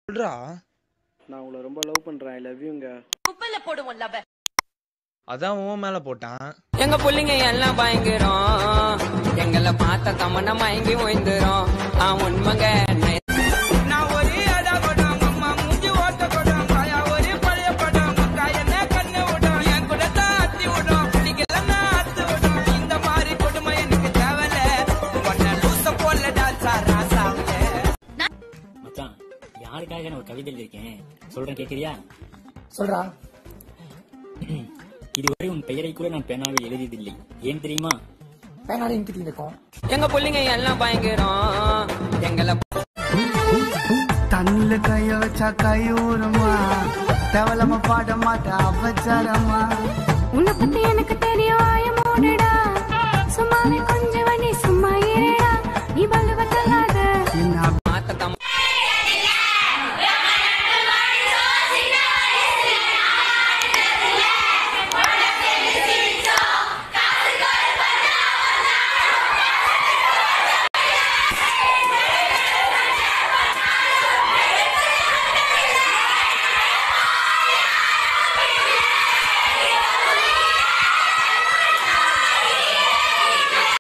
சொல்றா நான் உங்களை ரொம்ப லவ் பண்றேன் ஐ லவ் யூங்க குப்பையில போடுவோம் லவ அதான் உன் மேல போட்டான் எங்க புள்ளைங்க எல்லாம் பயங்கரம் எங்களை பார்த்த தமன மயங்கி ஓய்ந்துரும் ஆ உண்மைங்க நான் ஒரு அடா படம் அம்மா மூஞ்சி ஓட்ட படம் காயா ஒரு பழைய படம் முக்கா என்ன கண்ணு விடும் என் கூட தான் அத்தி விடும் பிடிக்கலன்னா அத்து விடும் இந்த மாதிரி கொடுமை எனக்கு தேவையில்ல உன்னை லூச போல டான்ஸா ராசாவில மச்சான் யாருக்காக நான் ஒரு கவிதை எழுதியிருக்கேன் சொல்றேன் கேக்குறியா சொல்றா இதுவரை உன் பெயரை கூட நான் பெண்ணாக எழுதியதில்லை ஏன் தெரியுமா பேனாடி இங்கிட்டு இருக்கும் எங்க புள்ளைங்க எல்லாம் பயங்கரம் எங்களை தண்ணில கைய வச்சா கையூறுமா தேவலமா பாட மாட்டா அபச்சாரமா உன்னை பத்தி எனக்கு தெரியும் ஆய மூடுடா சும்மாவே கொஞ்சம் வண்டி சும்மா இருடா நீ பல்லு பத்தலாம்